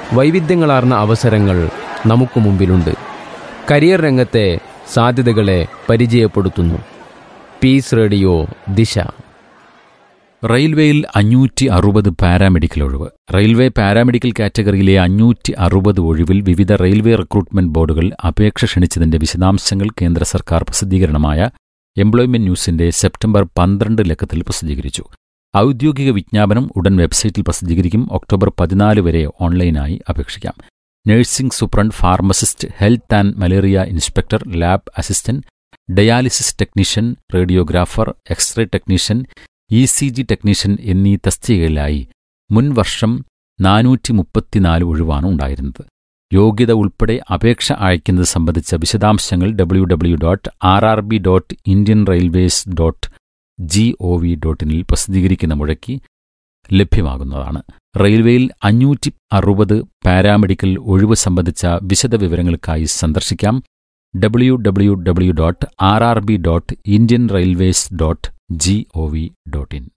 വൈവിധ്യങ്ങളാർന്ന അവസരങ്ങൾ നമുക്ക് മുമ്പിലുണ്ട് കരിയർ രംഗത്തെ സാധ്യതകളെ പരിചയപ്പെടുത്തുന്നു പീസ് റേഡിയോ ദിശ റെയിൽവേയിൽ അഞ്ഞൂറ്റി അറുപത് പാരാമെഡിക്കൽ ഒഴിവ് റെയിൽവേ പാരാമെഡിക്കൽ കാറ്റഗറിയിലെ അഞ്ഞൂറ്റി അറുപത് ഒഴിവിൽ വിവിധ റെയിൽവേ റിക്രൂട്ട്മെന്റ് ബോർഡുകൾ അപേക്ഷ ക്ഷണിച്ചതിന്റെ വിശദാംശങ്ങൾ കേന്ദ്ര സർക്കാർ പ്രസിദ്ധീകരണമായ എംപ്ലോയ്മെന്റ് ന്യൂസിന്റെ സെപ്റ്റംബർ പന്ത്രണ്ട് ലക്കത്തിൽ പ്രസിദ്ധീകരിച്ചു ഔദ്യോഗിക വിജ്ഞാപനം ഉടൻ വെബ്സൈറ്റിൽ പ്രസിദ്ധീകരിക്കും ഒക്ടോബർ പതിനാല് വരെ ഓൺലൈനായി അപേക്ഷിക്കാം nursing superintendent pharmacist health and malaria inspector lab assistant dialysis technician radiographer x ray technician E C G technician എന്നീ തസ്തികകളിലായി മുൻ വർഷം നാനൂറ്റി മുപ്പത്തിനാല് ഒഴിവാണ് ഉണ്ടായിരുന്നത് യോഗ്യത ഉൾപ്പെടെ അപേക്ഷ അയക്കുന്നത് സംബന്ധിച്ച വിശദാംശങ്ങൾ W W dot R R B dot Indian railways dot G O V dot ഇനിൽ പ്രസിദ്ധീകരിക്കുന്ന മുഴക്കി ലഭ്യമാകുന്നതാണ് റെയിൽവേയിൽ അഞ്ഞൂറ്റി അറുപത് പാരാമെഡിക്കൽ ഒഴിവ് സംബന്ധിച്ച വിശദ വിവരങ്ങൾക്കായി സന്ദർശിക്കാം W W W dot R R B dot Indian railways dot G O V dot in